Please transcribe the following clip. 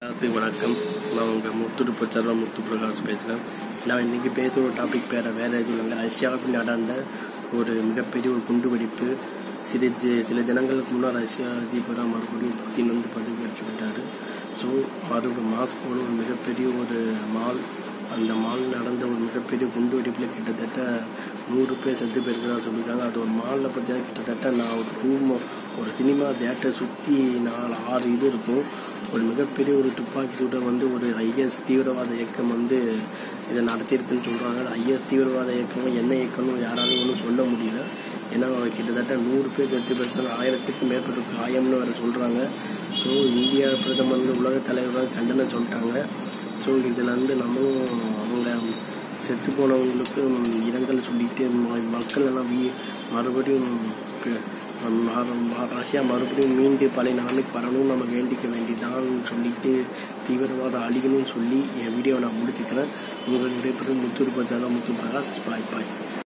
எல்லாத்துக்கும் வணக்கம் நான் உங்கள் முத்துடுப்பு செல்வம் முத்து பிரகாஷ் பேசுகிறேன் நான் இன்றைக்கி பேசுகிற டா- பேர வேறு எதுவும் இல்லை ரஷ்யாவுக்கு நடந்த ஒரு மிகப்பெரிய ஒரு குண்டுவெடிப்பு சில தி- சில தினங்களுக்கு முன்னால் ரஷ்யா அதிபராக மறுபடியும் புத்தின் வந்து பதவியேற்று விட்டார் ஸோ மறுபடியும் மாஸ்கோவில் ஒரு மிகப்பெரிய ஒரு மால் அந்த மால் நடந்த ஒரு மிகப்பெரிய குண்டு வெடிப்பில் கிட்டத்தட்ட நூறு பேர் செத்து போயிருக்கிறதா சொல்லியிருக்காங்க அது ஒரு மாலில் பார்த்தீங்கன்னா கிட்டத்தட்ட நான் ஒரு ரூம் ஒரு சினிமா தேட்டர் சுற்றி நாலு ஆறு இது இருக்கும் ஒரு மிகப்பெரிய ஒரு துப்பாக்கி சூட்டை வந்து ஒரு ஐஎஸ் தீவிரவாத இயக்கம் வந்து இதை நடத்தியிருக்குன்னு சொல்கிறாங்க ஐஎஸ் தீவிரவாத இயக்கம் என்ன இயக்கம்னு யாராலும் ஒன்றும் சொல்ல முடியல ஏன்னா கிட்டத்தட்ட நூறு பேர் செத்து போயிருக்காங்க ஆயிரத்துக்கும் மேற்பட்ட காயம்னு வேறு சொல்கிறாங்க ஸோ இந்தியா பிரதமர் வந்து உலக தலைவராக கண்டனம் சொல்லிட்டாங்க ஸோ இதில் வந்து நம்மளும் அவங்க செத்து போனவங்களுக்கு இரங்கல் சொல்லிட்டு ம- மக்கள் எல்லாம் வீ மறுபடியும் ப- ம- ம- ரஷ்யா மறுபடியும் மீண்டு பழைய நிலைமைக்கு வரணும்னு நம்ம வேண்டிக்க வேண்டிதான் சொல்லிட்டு தீவிரவாதம் அழிக்கணும்னு சொல்லி என் வீடியோவை நான் முடிச்சுக்கிறேன் உங்களுடைய பேர் முத்து முத்து பிரகாஷ் பாய் பாய்